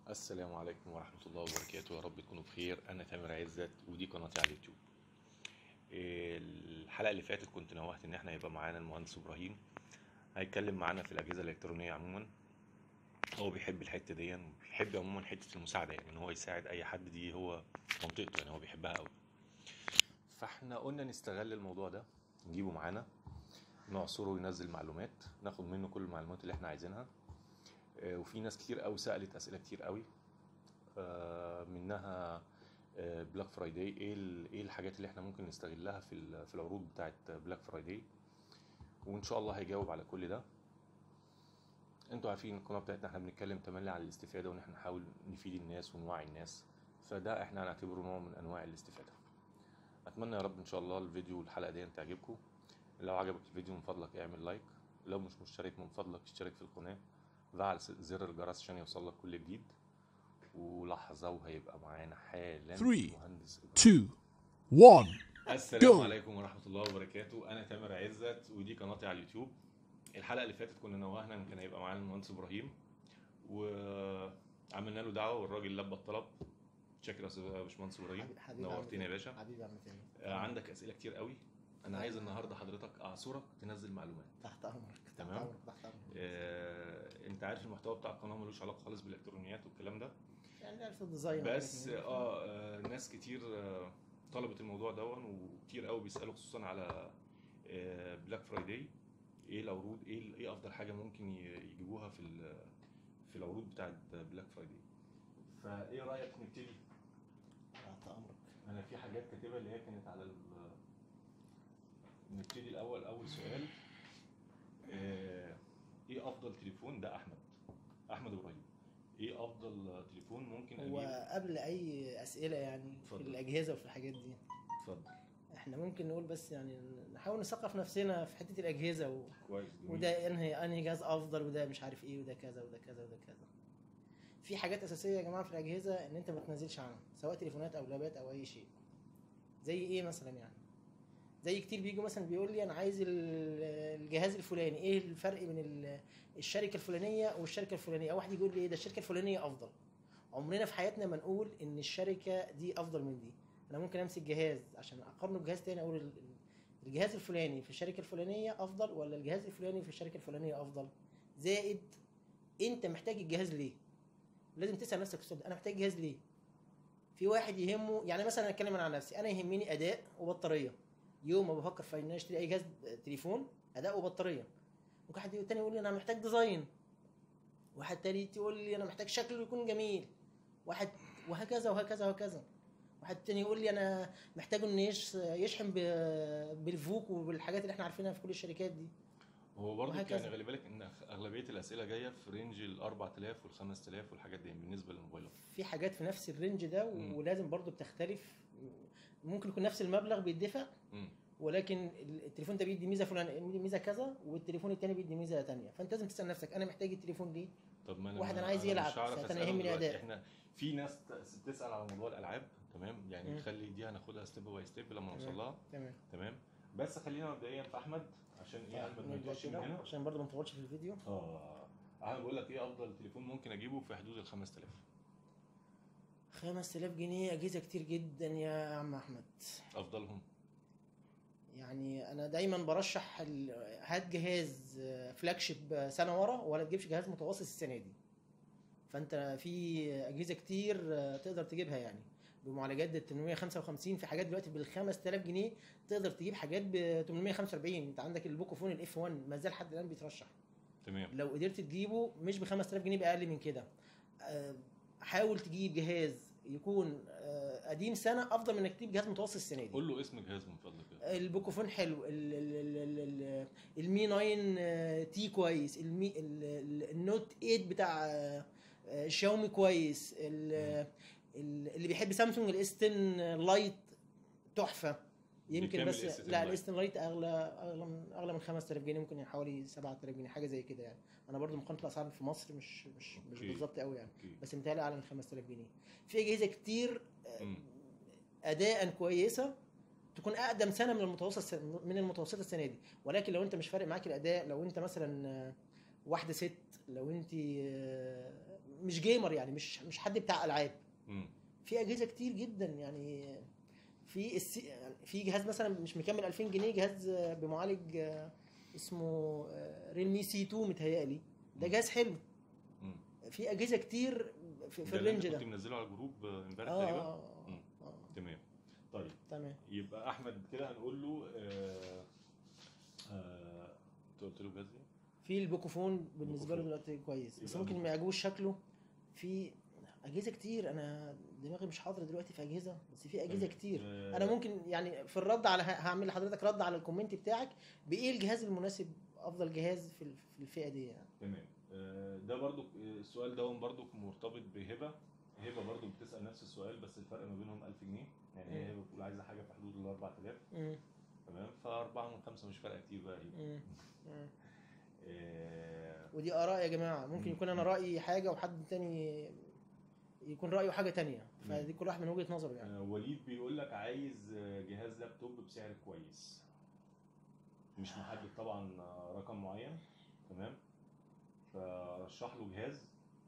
السلام عليكم ورحمة الله وبركاته يا رب تكونوا بخير أنا تامر عزت ودي قناتي على اليوتيوب إيه، الحلقة اللي فاتت كنت نوهت إن احنا هيبقى معانا المهندس إبراهيم هيتكلم معانا في الأجهزة الإلكترونية عموما هو بيحب الحتة دي بيحب عموما حتة المساعدة يعني إن هو يساعد أي حد دي هو منطقته يعني هو بيحبها أوي فاحنا قلنا نستغل الموضوع ده نجيبه معانا نعصره وينزل معلومات ناخد منه كل المعلومات اللي احنا عايزينها آه، وفي ناس كتير قوي سألت أسئلة كتير قوي آه، منها بلاك فرايداي ايه ال- ايه الحاجات اللي احنا ممكن نستغلها في ال- في العروض بتاعت بلاك فرايداي وان شاء الله هيجاوب على كل ده انتوا عارفين القناه بتاعتنا احنا بنتكلم تملي عن الاستفاده وان احنا نحاول نفيد الناس ونوعي الناس فده احنا هنعتبره نوع من انواع الاستفاده اتمنى يا رب ان شاء الله الفيديو والحلقه دي تعجبكم لو عجبك الفيديو من فضلك اعمل لايك لو مش مشترك من فضلك اشترك في القناه وفعل زر الجرس عشان يوصلك كل جديد ولحظة وهيبقى معانا حالا Three. مهندس إبراهيم. two, one. السلام Go. عليكم ورحمة الله وبركاته أنا تامر عزت ودي قناتي على اليوتيوب الحلقة اللي فاتت كنا نوهنا إن كان هيبقى معانا المهندس إبراهيم وعملنا له دعوة والراجل لبى الطلب شكرا يا أستاذ باشمهندس إبراهيم حبيبي- حبيبي نورتني يا عم باشا حبيبي يا عم تامر آه، عندك أسئلة كتير قوي أنا عايز النهاردة حضرتك أعصرك تنزل معلومات تحت امرك تحت تمام. امرك تحت امرك آه، أنت عارف المحتوى بتاع القناة ملوش علاقة خالص بالإلكترونيات والكلام ده يعني عارف الديزاين بس وحاجات من دي. اه آه، ناس كتير آه، طلبت الموضوع دون وكتير قوي بيسالوا خصوصا على بلاك فرايداي ايه العروض ايه ايه افضل حاجه ممكن ي- يجيبوها في ال- في العروض بتاعت بلاك فرايداي فايه رايك نبتدي تحت امرك انا في حاجات كاتبها اللي هي كانت على ال نبتدي الاول اول سؤال آه، ايه افضل تليفون ده احمد احمد ابراهيم ايه افضل تليفون ممكن هو اجيبه قبل اي اسئله يعني اتفضل. في الاجهزه وفي الحاجات دي اتفضل احنا ممكن نقول بس يعني نحاول نثقف نفسنا في حته الاجهزه و... كويس جميل. وده انهي انهي جهاز افضل وده مش عارف ايه وده كذا وده كذا وده كذا في حاجات اساسيه يا جماعه في الاجهزه ان انت ما تنزلش عنها سواء تليفونات او لابات او اي شيء زي ايه مثلا يعني زي كتير بيجوا مثلا بيقول لي انا عايز ال- الجهاز الفلاني ايه الفرق بين ال- الشركه الفلانيه والشركه الفلانيه او واحد يقول لي ايه ده الشركه الفلانيه افضل عمرنا في حياتنا ما نقول ان الشركه دي افضل من دي انا ممكن امسك جهاز عشان اقارنه بجهاز تاني اقول ال- الجهاز الفلاني في الشركه الفلانيه افضل ولا الجهاز الفلاني في الشركه الفلانيه افضل زائد انت محتاج الجهاز ليه لازم تسال نفسك السؤال ده انا محتاج جهاز ليه في واحد يهمه يعني مثلا اتكلم أنا عن نفسي انا يهمني اداء وبطاريه يوم ما بفكر في ان أنا اشتري اي جهاز تليفون اداء وبطاريه ممكن حد تاني يقول لي انا محتاج ديزاين واحد تالت يقول لي انا محتاج شكله يكون جميل واحد وهكذا وهكذا وهكذا واحد تاني يقول لي انا محتاج انه يش- يشحن ب- بالفوك وبالحاجات اللي احنا عارفينها في كل الشركات دي هو برضه وهكذا. يعني خلي بالك ان أغ- اغلبيه الاسئله جايه في رينج ال 4000 وال 5000 والحاجات دي بالنسبه للموبايلات في حاجات في نفس الرينج ده مم. ولازم برضو بتختلف ممكن يكون نفس المبلغ بيدفع مم. ولكن التليفون ده بيدي ميزه فلان ميزه كذا والتليفون التاني بيدي ميزه تانية فانت لازم تسال نفسك انا محتاج التليفون ليه طب ما انا واحد ما- أنا عايز مش يلعب، هعرف ساعتها أنا أسأله يهمني دلوقتي. الأداء. احنا في ناس ت- بتسال على موضوع الالعاب تمام يعني مم. خلي دي هناخدها ستيب باي ستيب لما تمام. نوصل لها تمام تمام بس خلينا مبدئيا في احمد عشان ايه احمد ما نبدأ يتوهش من كده هنا عشان برضو ما نطولش في الفيديو اه انا بقول لك ايه افضل تليفون ممكن اجيبه في حدود ال 5000 5000 جنيه اجهزه كتير جدا يا عم احمد افضلهم يعني انا دايما برشح ال- هات جهاز فلاج شيب سنه ورا ولا تجيبش جهاز متوسط السنه دي فانت في اجهزه كتير تقدر تجيبها يعني بمعالجات ال 855 في حاجات دلوقتي بال 5000 جنيه تقدر تجيب حاجات ب 845 انت عندك البوكوفون الاف 1 ما زال لحد الان بيترشح تمام لو قدرت تجيبه مش ب 5000 جنيه باقل من كده آه، حاول تجيب جهاز يكون آه، قديم سنه افضل من انك تجيب جهاز متوسط السنه دي قول له اسم جهاز من فضلك البوكوفون حلو ال- ال- ال- ال- ال- المي 9 تي كويس المي ال- ال- النوت 8 بتاع آه، آه، شاومي كويس ال- ال- اللي بيحب سامسونج الاس 10 لايت تحفه يمكن بكام بس ال S10 لا Lite؟ الاس 10 لايت اغلى اغلى من اغلى من 5000 جنيه ممكن حوالي 7000 جنيه حاجه زي كده يعني انا برضو مقارنه الاسعار في مصر مش مش مش أوكي. بالظبط قوي يعني أوكي. بس متهيألي اعلى من 5000 جنيه في اجهزه كتير آه، مم. اداء كويسه تكون اقدم سنه من المتوسط الس- من المتوسطه السنه دي ولكن لو انت مش فارق معاك الاداء لو انت مثلا آه، واحده ست لو انت آه، مش جيمر يعني مش مش حد بتاع العاب مم. في في اجهزه كتير جدا يعني في السي... يعني في جهاز مثلا مش مكمل 2000 جنيه جهاز آه، بمعالج آه، اسمه ريلمي سي 2 متهيألي ده جهاز حلو مم. في اجهزه كتير في, في ده اللي انت الرينج ده كنت منزله على الجروب آه، امبارح اه تقريبا اه مم. اه تمام طيب تمام يبقى احمد كده هنقول له آه آه أنت قلت له جهاز ايه؟ في البوكوفون بالنسبه له بوكوفون. دلوقتي كويس بس يبقى ممكن بوكو. ما يعجبوش شكله في اجهزه كتير انا دماغي مش حاضره دلوقتي في اجهزه بس في اجهزه تمام. كتير آه، انا ممكن يعني في الرد على هعمل لحضرتك رد على الكومنت بتاعك بايه الجهاز المناسب افضل جهاز في ال- في الفئه دي يعني تمام آه، ده برضو السؤال ده برضو مرتبط بهبه هبه برضو بتسال نفس السؤال بس الفرق ما بينهم 1000 جنيه يعني هي مم. هبه بتقول عايزه حاجه في حدود ال 4000 مم. تمام فاربعه من خمسه مش فارقه كتير بقى هي مم. مم. آه، ودي اراء يا جماعه ممكن مم. يكون انا رايي حاجه وحد تاني يكون رايه حاجه تانية فدي كل واحد من وجهه نظره يعني آه، وليد بيقول لك عايز آه، جهاز لابتوب بسعر كويس مش محدد طبعا آه، رقم معين تمام فرشح له جهاز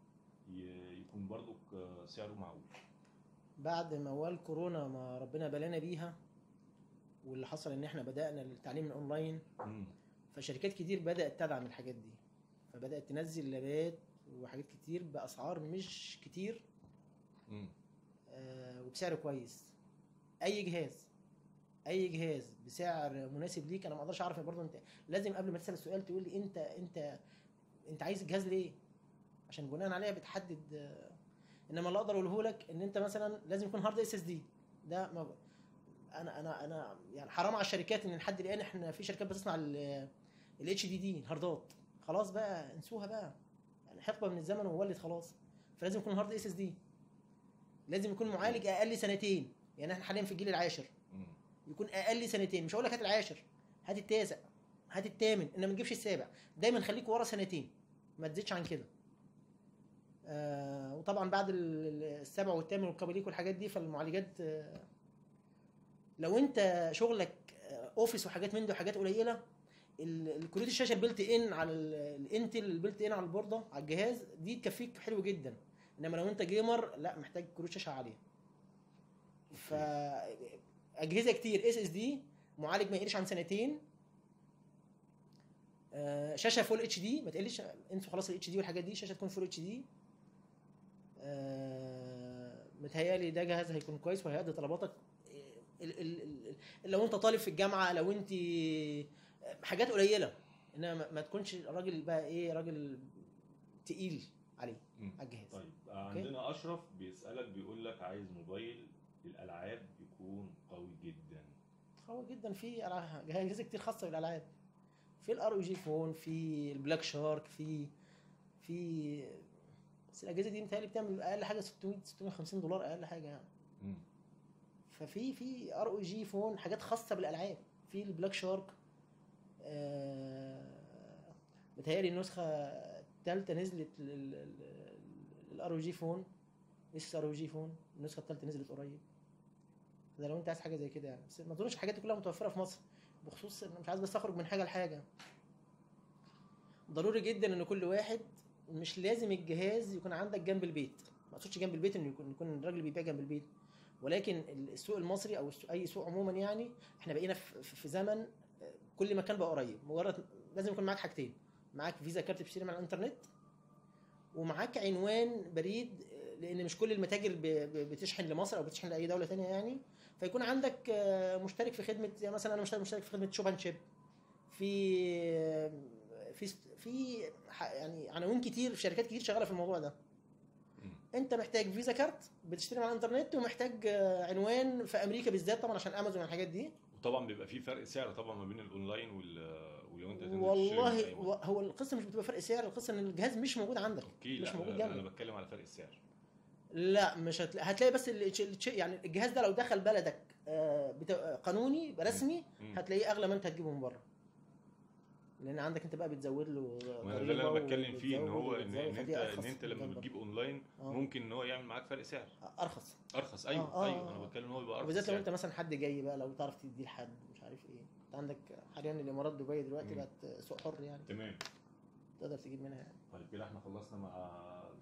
ي- يكون برضو ك- سعره معقول بعد موال كورونا ما ربنا بلانا بيها واللي حصل ان احنا بدانا التعليم من اونلاين مم. فشركات كتير بدات تدعم الحاجات دي فبدات تنزل لابات وحاجات كتير باسعار مش كتير مم. آه، وبسعر كويس اي جهاز اي جهاز بسعر مناسب ليك انا ما اقدرش اعرف برضه انت لازم قبل ما تسال السؤال تقول لي انت انت انت عايز الجهاز ليه عشان بناء عليها بتحدد آه، انما اللي اقدر اقوله لك ان انت مثلا لازم يكون هارد اس اس دي ده ما انا انا انا يعني حرام على الشركات ان لحد الان احنا في شركات بتصنع الاتش دي دي الهاردات خلاص بقى انسوها بقى يعني حقبه من الزمن وولد خلاص فلازم يكون هارد اس اس دي لازم يكون معالج اقل سنتين يعني احنا حاليا في الجيل العاشر مم. يكون اقل سنتين مش هقول لك هات العاشر هات التاسع هات الثامن انما ما تجيبش السابع دايما خليك ورا سنتين ما تزيدش عن كده آه وطبعا بعد ال- ال- السبع والثامن والكباليك والحاجات دي فالمعالجات آه لو انت شغلك آه اوفيس وحاجات من دي وحاجات قليله ال- الكروت الشاشه البلت ان على ال- الانتل البلت ان على البورده على الجهاز دي تكفيك حلو جدا انما لو انت جيمر لا محتاج كروت شاشه عاليه ف اجهزه كتير اس اس دي معالج ما يقلش عن سنتين آه، شاشه فول اتش دي ما تقلش انسوا خلاص الاتش دي والحاجات دي شاشه تكون فول اتش دي متهيألي ده جهاز هيكون كويس وهيأدي طلباتك ال- ال- ال- لو انت طالب في الجامعه لو انت حاجات قليله انما ما- ما تكونش راجل بقى ايه راجل تقيل عليه مم. على الجهاز طيب عندنا اشرف بيسالك بيقول لك عايز موبايل للالعاب يكون قوي جدا قوي جدا في ألع- اجهزه كتير خاصه بالالعاب في الار او جي فون في البلاك شارك في في بس الاجهزه دي متهيألي بتعمل اقل حاجه 600 650 دولار اقل حاجه يعني مم. ففي في ار او جي فون حاجات خاصه بالالعاب في البلاك شارك آه متهيألي النسخه الثالثه نزلت للار او جي فون اس ار او جي فون النسخه الثالثه نزلت قريب ده لو انت عايز حاجه زي كده يعني بس ما اظنش الحاجات دي كلها متوفره في مصر بخصوص انا مش عايز بس اخرج من حاجه لحاجه ضروري جدا ان كل واحد مش لازم الجهاز يكون عندك جنب البيت ما اقصدش جنب البيت انه يكون يكون الراجل بيبيع جنب البيت ولكن السوق المصري او السوق اي سوق عموما يعني احنا بقينا في في زمن آه، كل مكان بقى قريب مجرد لازم يكون معاك حاجتين معاك فيزا كارت بتشتري من على الانترنت ومعاك عنوان بريد آه، لان مش كل المتاجر ب- ب- بتشحن لمصر او بتشحن لاي دوله تانية يعني فيكون عندك آه، مشترك في خدمه يعني مثلا انا مشترك مشترك في خدمه شوب اند شيب في آه، في في ح- يعني عناوين كتير شركات كتير شغاله في الموضوع ده مم. انت محتاج فيزا كارت بتشتري من على الانترنت ومحتاج آه، عنوان في امريكا بالذات طبعا عشان امازون والحاجات دي وطبعا بيبقى في فرق سعر طبعا ما بين الاونلاين وال ولو انت هتنزل تشتري من والله أي و- هو القصه مش بتبقى فرق سعر القصه ان الجهاز مش موجود عندك اوكي مش لا موجود لا، انا جنبك بتكلم على فرق السعر لا مش هتلاقي هتلاقي بس ال- الش- الش- يعني الجهاز ده لو دخل بلدك آه، بتا- آه، قانوني رسمي مم. هتلاقيه اغلى ما انت هتجيبه من بره لان عندك انت بقى بتزود له ما ده اللي انا ضريبة بتكلم فيه ان وبتزود هو ان, وبتزود، ان انت فدي أرخص ان انت لما جنبك. بتجيب اونلاين آه. ممكن ان هو يعمل معاك فرق سعر ارخص ارخص ايوه آه، آه، ايوه آه. انا بتكلم ان هو يبقى ارخص وبالذات لو يعني. انت مثلا حد جاي بقى لو تعرف تديه لحد مش عارف ايه انت عندك حاليا الامارات دبي دلوقتي مم. بقت سوق حر يعني تمام تقدر تجيب منها يعني طيب كده احنا خلصنا مع الاستاذ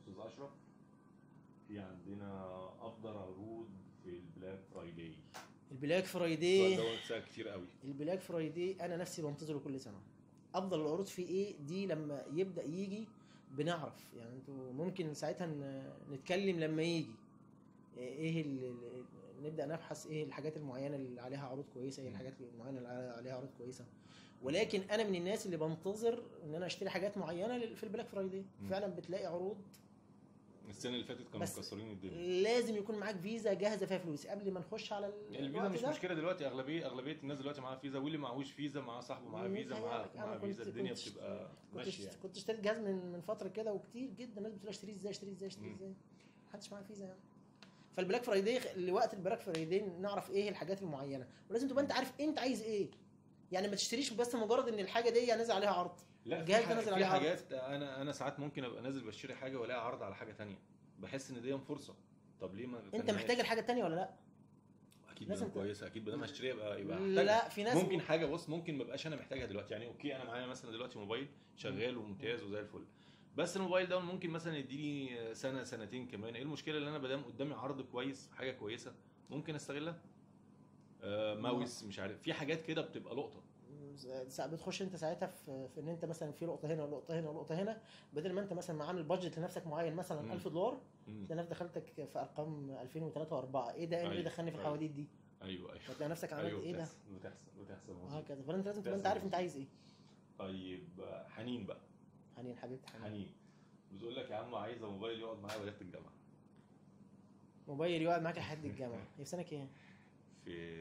استاذ اشرف في عندنا افضل عروض في البلاك فرايداي البلاك السؤال فرايداي ده اتسال كتير قوي البلاك فرايداي انا نفسي بنتظره كل سنه افضل العروض فيه ايه دي لما يبدا يجي بنعرف يعني انتوا ممكن ساعتها ن- نتكلم لما يجي ايه ال- ال- نبدا نبحث ايه الحاجات المعينه اللي عليها عروض كويسه ايه الحاجات المعينه اللي عليها عروض كويسه ولكن انا من الناس اللي بنتظر ان انا اشتري حاجات معينه لل- في البلاك فرايداي مم. فعلا بتلاقي عروض السنه اللي فاتت كانوا بس مكسرين الدنيا لازم يكون معاك فيزا جاهزه فيها فلوس قبل ما نخش على ال- الفيزا الوقت مش ده. مشكله دلوقتي اغلبيه اغلبيه الناس دلوقتي معاها فيزا واللي معهوش فيزا معاه صاحبه معاه فيزا معاه متهيألك. أنا معاه كنت- فيزا الدنيا كنت- بتبقى كنت ماشيه يعني. كنت اشتريت جهاز من من فتره كده وكتير جدا الناس بتقول اشتريه ازاي اشتريه ازاي اشتريه مم. ازاي محدش معاه فيزا يعني فالبلاك فرايداي لوقت البلاك فرايداي نعرف ايه الحاجات المعينه ولازم تبقى انت عارف انت عايز ايه يعني ما تشتريش بس مجرد ان الحاجه دي نازل عليها عرض لا في, الجهاز ده ح- نازل في عليه عرض. حاجات انا انا ساعات ممكن ابقى نازل بشتري حاجه والاقي عرض على حاجه تانية بحس ان دي فرصه طب ليه ما انت تنهاش؟ محتاج الحاجه التانيه ولا لا اكيد لازم بدل ت- كويسه اكيد بدل ما اشتريها يبقى يبقى هحتاجها. لا في ناس ممكن حاجه بص ممكن ما ابقاش انا محتاجها دلوقتي يعني اوكي انا معايا مثلا دلوقتي موبايل شغال وممتاز وزي الفل بس الموبايل ده ممكن مثلا يديني سنه سنتين كمان ايه المشكله اللي انا بدام قدامي عرض كويس حاجه كويسه ممكن استغلها آه ماوس مش عارف في حاجات كده بتبقى لقطه ساعات بتخش انت ساعتها في, في ان انت مثلا في لقطه هنا ولقطه هنا ولقطه هنا بدل ما انت مثلا عامل بادجت لنفسك معين مم. مثلا 1000 دولار مم. تلاقي نفسك دخلتك في ارقام 2003 و4 ايه ده ايه اللي أيوة، دخلني في أيوة. الحواديت دي ايوه ايوه فتلاقي نفسك عملت ايوه ايه ده بتحصل بتحصل بتحصل مظبوط. وهكذا فانت لازم تبقى انت بتحصل. عارف انت عايز ايه طيب آه، حنين بقى حنين حبيبتي حنين حنين بتقول لك يا عم عايزه موبايل يقعد معايا لغايه الجامعه موبايل يقعد معاك لحد الجامعه هي في سنه كام؟ في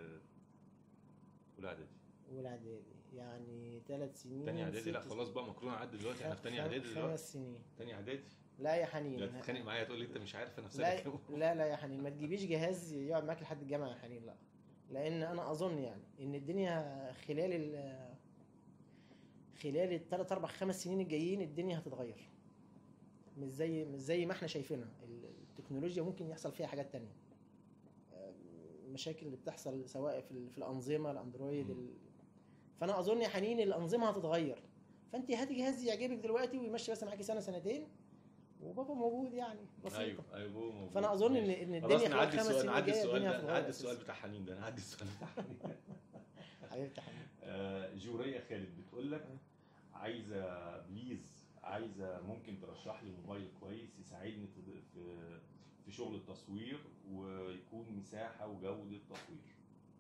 اولى اعدادي اولى اعدادي يعني ثلاث سنين تاني اعدادي لا ست خلاص بقى مكرونه عدى دلوقتي احنا في تاني خم- اعدادي دلوقتي خمس سنين تاني اعدادي لا يا لا حنين تتخانق معايا تقول لي انت مش عارف انا في سنه لا كام لا لا يا حنين ما تجيبيش جهاز يقعد معاك لحد الجامعه يا حنين لا لان انا اظن يعني ان الدنيا خلال ال خلال الثلاث اربع خمس سنين الجايين الدنيا هتتغير مش زي مش زي ما احنا شايفينها ال- التكنولوجيا ممكن يحصل فيها حاجات تانية المشاكل اللي بتحصل سواء في, ال- في الانظمه الاندرويد مم. ال... فانا اظن يا حنين الانظمه هتتغير فانت هاتي جهاز يعجبك دلوقتي ويمشي بس معاكي سنه سنتين وبابا موجود يعني بسيطه ايوه ايوه هو موجود. فانا اظن ان ماشي. ان خلاص الدنيا خلال نعدي خمس السؤال سنين نعدي الجايه السؤال الدنيا ده هتتغير نعدي أساساً. السؤال بتاع حنين ده نعدي السؤال بتاع حنين حبيبتي حبيبتي آه، جورية خالد بتقول لك عايزه بليز عايزه ممكن ترشح لي موبايل كويس يساعدني في في في شغل التصوير ويكون مساحه وجوده تصوير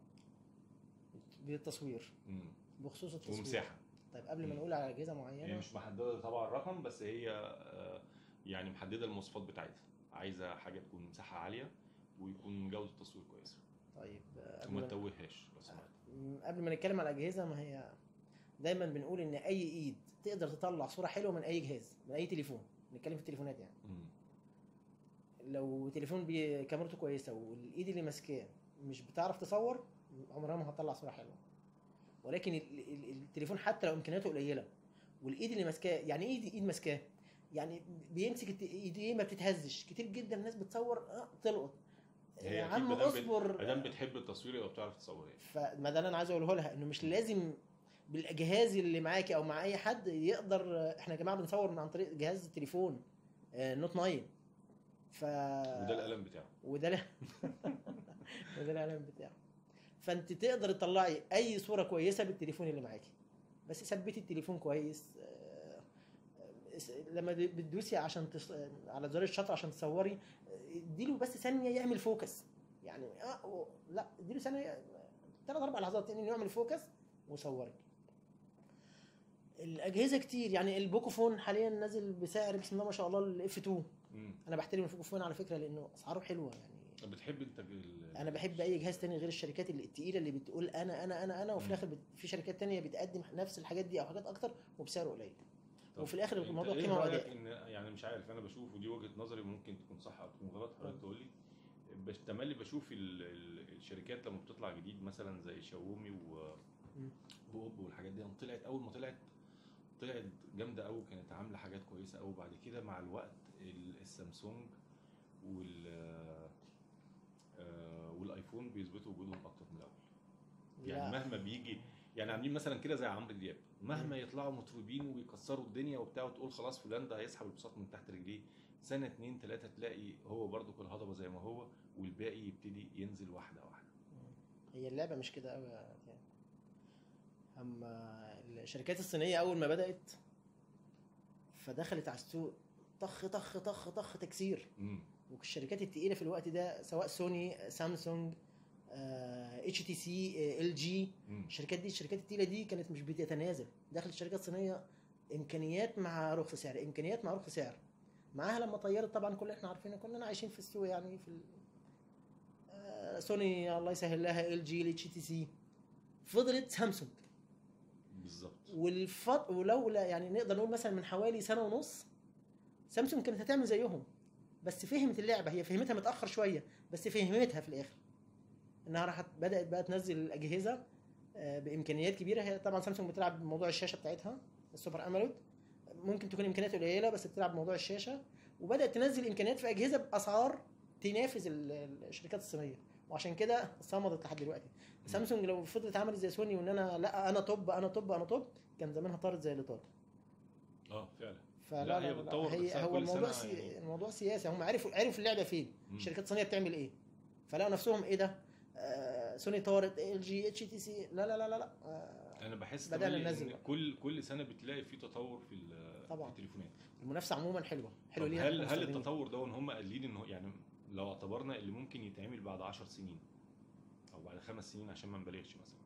بالتصوير مم. بخصوص التصوير ومساحه طيب قبل ما مم. نقول على اجهزه هي معينه مش محدده طبعا الرقم بس هي آه، يعني محدده المواصفات بتاعتها عايزه حاجه تكون مساحه عاليه ويكون جوده التصوير كويسه طيب آه، قبل وما ما تتوهاش لو سمحت م- قبل ما نتكلم على الاجهزه ما هي دايما بنقول ان اي ايد تقدر تطلع صوره حلوه من اي جهاز من اي تليفون نتكلم في التليفونات يعني مم. لو تليفون بي- كاميرته كويسه والايد اللي ماسكاه مش بتعرف تصور عمرها ما هتطلع صوره حلوه ولكن ال- ال- التليفون حتى لو امكانياته قليله والايد اللي ماسكاه يعني ايه ايد ماسكاه يعني بيمسك الت- ايديه ما بتتهزش كتير جدا الناس بتصور اه تلقط هي يا أكيد عم مادام بت- اصبر ما دام بتحب التصوير يبقى بتعرف تصور يعني فما ده اللي انا عايز اقوله لها انه مش لازم بالجهاز اللي معاكي او مع اي حد يقدر احنا يا جماعه بنصور من عن طريق جهاز تليفون آه، نوت 9 ف وده القلم بتاعه وده لا وده الاعلان بتاعه فانت تقدر تطلعي اي صوره كويسه بالتليفون اللي معاكي بس ثبتي التليفون كويس آه، آه، لما بتدوسي عشان تص... على زرار الشطر عشان تصوري آه، اديله بس ثانيه يعمل فوكس يعني اه و- لا اديله ثانيه ثلاث اربع لحظات انه يعمل فوكس وصوري الاجهزه كتير يعني البوكوفون حاليا نازل بسعر بسم الله ما شاء الله الاف 2 مم. انا بحترم البوكوفون على فكره لانه اسعاره حلوه يعني طب بتحب انت ال- انا بحب اي جهاز تاني غير الشركات اللي التقيله اللي بتقول انا انا انا انا وفي مم. الاخر بت... في شركات تانية بتقدم نفس الحاجات دي او حاجات اكتر وبسعر قليل طب وفي الآخر انت الموضوع ايه قيمة رأيك وأداء. ان يعني مش عارف انا بشوف ودي وجهه نظري ممكن تكون صح او تكون غلط حضرتك تقول لي بس تملي بشوف ال- ال- الشركات لما بتطلع جديد مثلا زي شاومي و مم. واوبو والحاجات دي لما طلعت اول ما طلعت طلعت جامده قوي كانت عامله حاجات كويسه قوي بعد كده مع الوقت ال- السامسونج وال آه، والايفون بيثبتوا وجودهم اكتر من الاول يعني لا. مهما بيجي يعني عاملين مثلا كده زي عمرو دياب مهما يطلعوا مطربين ويكسروا الدنيا وبتاع وتقول خلاص فلان ده هيسحب البساط من تحت رجليه سنه اتنين تلاته تلاقي هو برضو كل هضبه زي ما هو والباقي يبتدي ينزل واحده واحده هي اللعبه مش كده قوي يا تيام. اما الشركات الصينيه اول ما بدات فدخلت على السوق طخ طخ طخ طخ تكسير امم والشركات التقيله في الوقت ده سواء سوني سامسونج اتش تي سي ال جي امم الشركات دي الشركات التقيله دي كانت مش بتتنازل دخلت الشركات الصينيه امكانيات مع رخص سعر امكانيات مع رخص سعر معاها لما طيرت طبعا كل احنا عارفين كلنا عايشين في السوق يعني في ال... آه، سوني الله يسهل لها ال جي الاتش تي سي فضلت سامسونج بالظبط والفط... ولولا يعني نقدر نقول مثلا من حوالي سنه ونص سامسونج كانت هتعمل زيهم بس فهمت اللعبه هي فهمتها متاخر شويه بس فهمتها في الاخر انها راحت بدات بقى تنزل الاجهزه آه، بامكانيات كبيره هي طبعا سامسونج بتلعب بموضوع الشاشه بتاعتها السوبر اموليد ممكن تكون امكانيات قليله بس بتلعب بموضوع الشاشه وبدات تنزل امكانيات في اجهزه باسعار تنافس ال- ال- الشركات الصينيه وعشان كده صمدت لحد دلوقتي سامسونج لو فضلت عملت زي سوني وان انا لا انا توب انا توب انا توب كان زمانها طارت زي اللي طار اه فعلا فلا لا، لا, هي لا, بتطور هي نفسها هو كل الموضوع سنة سي... يعني. الموضوع سياسي هم عرفوا عرفوا اللعبه فين مم. الشركات الصينيه بتعمل ايه فلقوا نفسهم ايه ده آه سوني طارت ال جي اتش تي سي لا لا لا لا, لا. آه انا بحس بدأنا كمان ننزل ان بقى. كل كل سنه بتلاقي في تطور في ال- طبعاً. في التليفونات المنافسه عموما حلوه حلوه طب لينا هل إحنا هل كمستخدمين. التطور ده هم قايلين ان هو يعني لو اعتبرنا اللي ممكن يتعمل بعد 10 سنين او بعد خمس سنين عشان ما نبالغش مثلا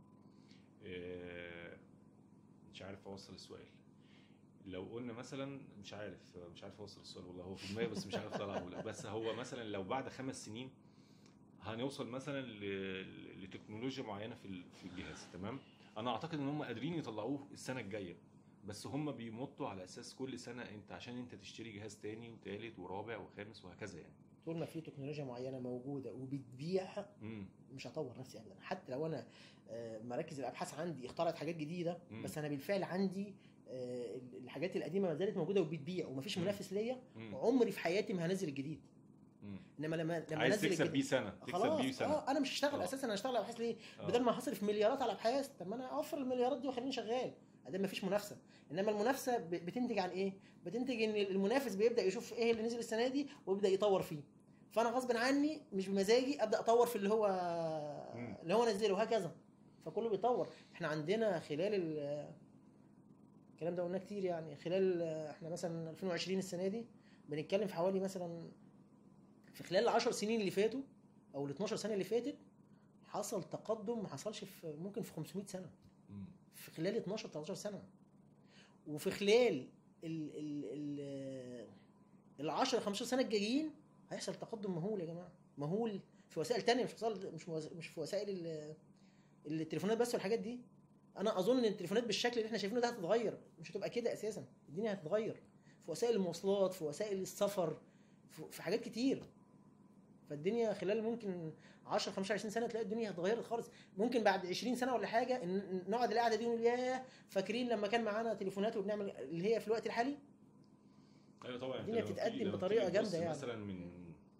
آه، مش عارف اوصل السؤال لو قلنا مثلا مش عارف مش عارف اوصل السؤال والله هو في دماغي بس مش عارف اطلعه لا بس هو مثلا لو بعد خمس سنين هنوصل مثلا ل- لتكنولوجيا معينه في ال- في الجهاز تمام انا اعتقد ان هم قادرين يطلعوه السنه الجايه بس هم بيمطوا على اساس كل سنه انت عشان انت تشتري جهاز تاني وتالت ورابع وخامس وهكذا يعني طول ما في تكنولوجيا معينه موجوده وبتبيع امم مش هطور نفسي ابدا حتى لو انا آه، مراكز الابحاث عندي اخترعت حاجات جديده مم. بس انا بالفعل عندي آه، الحاجات القديمه ما زالت موجوده وبتبيع ومفيش مم. منافس ليا امم عمري في حياتي ما هنزل الجديد انما لما لما عايز انزل تكسب الجديد بيه سنه تكسب بيه خلاص سنه اه انا مش هشتغل آه. اساسا انا هشتغل على ابحاث ليه؟ آه. بدل ما هصرف مليارات على ابحاث طب ما انا اوفر المليارات دي وخليني شغال ادام مفيش منافسه انما المنافسه ب- بتنتج عن ايه؟ بتنتج ان المنافس بيبدا يشوف ايه اللي نزل السنه دي ويبدا يطور فيه فانا غصب عني مش بمزاجي ابدا اطور في اللي هو مم. اللي هو نزله وهكذا فكله بيطور احنا عندنا خلال ال- الكلام ده قلناه كتير يعني خلال احنا مثلا 2020 السنه دي بنتكلم في حوالي مثلا في خلال ال 10 سنين اللي فاتوا او ال 12 سنه اللي فاتت حصل تقدم ما حصلش في ممكن في 500 سنه مم. في خلال 12 13 سنه وفي خلال ال ال ال ال 10 15 سنه الجايين هيحصل تقدم مهول يا جماعه مهول في وسائل تانية مش وسائل مش وس- مش في وسائل ال- التليفونات بس والحاجات دي انا اظن ان التليفونات بالشكل اللي احنا شايفينه ده هتتغير مش هتبقى كده اساسا الدنيا هتتغير في وسائل المواصلات في وسائل السفر في في حاجات كتير فالدنيا خلال ممكن 10 15 20 سنه تلاقي الدنيا اتغيرت خالص ممكن بعد 20 سنه ولا حاجه إن- نقعد القعده دي ونقول ياه فاكرين لما كان معانا تليفونات وبنعمل اللي هي في الوقت الحالي ايوه طبعا الدنيا أنت لما بتتقدم تيجي- لما بطريقة تيجي تبص جامدة يعني. مثلا من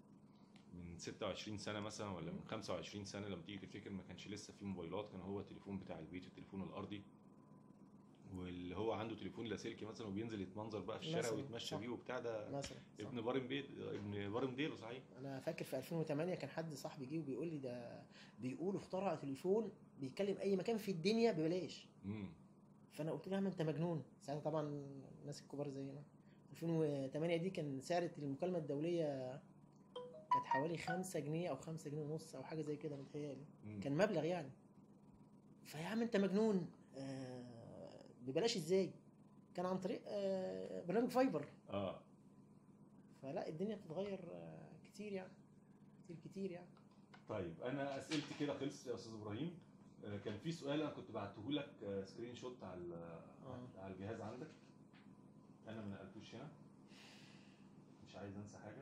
من 26 سنه مثلا ولا من 25 سنه لما تيجي تفتكر ما كانش لسه في موبايلات كان هو التليفون بتاع البيت التليفون الارضي واللي هو عنده تليفون لاسلكي مثلا وبينزل يتمنظر بقى في الشارع مثلاً، ويتمشى صح. بيه وبتاع ده مثلا صح. ابن بارم بيت ابن بارم ديل صحيح انا فاكر في 2008 كان حد صاحبي جه وبيقول لي ده بيقولوا اخترع تليفون بيتكلم اي مكان في الدنيا ببلاش امم فانا قلت له يا عم انت مجنون ساعتها طبعا الناس الكبار زينا 2008 دي كان سعر المكالمه الدوليه كانت حوالي 5 جنيه او 5 جنيه ونص او حاجه زي كده متهيألي مم. كان مبلغ يعني فيا عم انت مجنون آه ببلاش ازاي كان عن طريق آه برنامج فايبر اه فلا الدنيا بتتغير آه كتير يعني كتير كتير يعني طيب انا اسئلتي كده خلصت يا استاذ ابراهيم آه، كان في سؤال انا كنت بعته لك آه، سكرين شوت على ال- آه. على الجهاز عندك انا ما نقلتوش هنا مش عايز انسى حاجه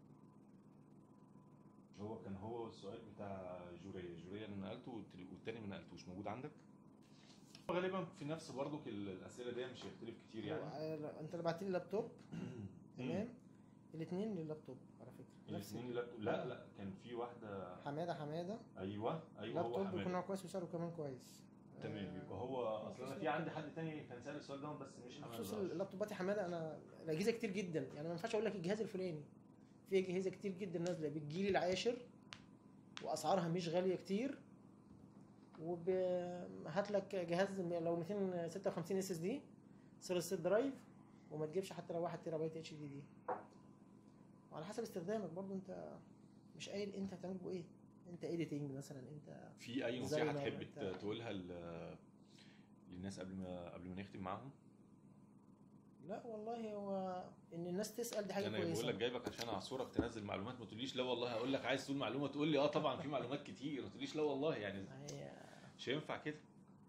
هو كان هو السؤال بتاع جوريا جوريا انا نقلته والتل- والتاني ما نقلتوش موجود عندك غالبا في نفس برضك ال- الاسئله دي مش هيختلف كتير يعني هو- انت اللي بعت لي لابتوب تمام الاثنين لللابتوب على فكره نفس الاثنين لابتوب لا لا كان في واحده حماده حماده ايوه ايوه هو لابتوب بيكون حماده نوع كويس وسعره كمان كويس تمام يبقى هو اصل انا في عندي حد تاني كان سال السؤال ده بس مش بخصوص حماده اللابتوبات يا حماده انا الاجهزه كتير جدا يعني ما ينفعش اقول لك الجهاز الفلاني في اجهزه كتير جدا نازله بالجيل العاشر واسعارها مش غاليه كتير وب هات لك جهاز لو 256 اس اس دي سوليد ستيت درايف وما تجيبش حتى لو 1 تيرا بايت اتش دي دي وعلى حسب استخدامك برضو انت مش قايل انت هتعمل بيه ايه انت ايديتنج مثلا انت في اي زي نصيحه ما تحب أنت- تقولها ل- للناس قبل ما قبل ما نختم معاهم لا والله هو ان الناس تسال دي حاجه انا كويسه بقول لك جايبك عشان اعصرك تنزل معلومات ما تقوليش لا والله هقول لك عايز تقول معلومه تقول لي اه طبعا في معلومات كتير ما تقوليش لا والله يعني ما هي مش هينفع كده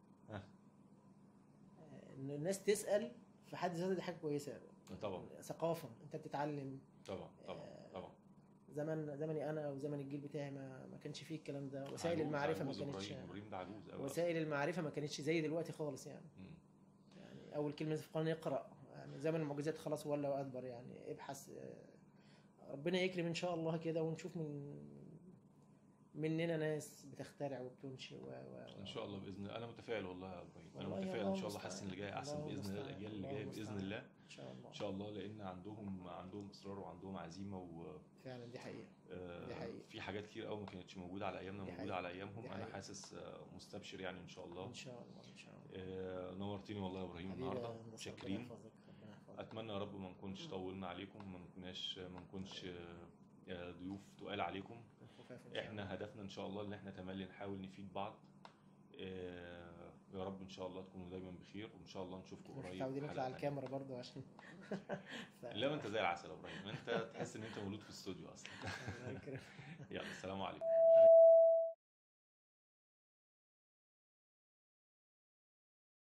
ان الناس تسال في حد ذاتها دي حاجه كويسه طبعا ثقافه انت بتتعلم طبعا طبعا آه، طبعا زمن زمني انا وزمن الجيل بتاعي ما, ما كانش فيه الكلام ده وسائل عجوز- المعرفه ما عجوز كانتش ابراهيم ابراهيم ده عجوز قوي وسائل المعرفه ما كانتش زي دلوقتي خالص يعني يعني اول كلمه في القران اقرا يعني زمن المعجزات خلاص ولا وادبر يعني ابحث آه، ربنا يكرم ان شاء الله كده ونشوف من مننا ناس بتخترع وبتنشئ و و ان شاء الله باذن الله انا متفائل والله يا ابراهيم انا والله متفائل الله ان شاء الله حاسس ان اللي جاي احسن الله باذن الله المستعان. الاجيال اللي الله جايه باذن المستعان. الله ان شاء الله ان شاء الله لان عندهم عندهم اصرار وعندهم عزيمه و فعلا دي حقيقه آه، دي حقيقة. في حاجات كتير قوي ما كانتش موجوده على ايامنا دي موجوده حقيقة. على ايامهم دي انا حقيقة. حاسس آه، مستبشر يعني ان شاء الله ان شاء الله ان شاء الله آه، نورتني والله يا ابراهيم حبيبي النهارده يا هندسة، ربنا متشكرين يحفظك، ربنا يحفظك. اتمنى يا رب ما نكونش طولنا عليكم ما نكوناش ما نكونش آه، آه، ضيوف تقال عليكم خفاف إن شاء الله. احنا هدفنا ان شاء الله ان احنا تملي نحاول نفيد بعض آه، يا رب ان شاء الله تكونوا دايما بخير وان شاء الله نشوفكم مش قريب متعودين في نطلع على حلقة تانية. الكاميرا برضو عشان ف- لا ما انت زي العسل يا ابراهيم انت تحس ان انت مولود في الاستوديو اصلا الله يكرمك. يلا السلام عليكم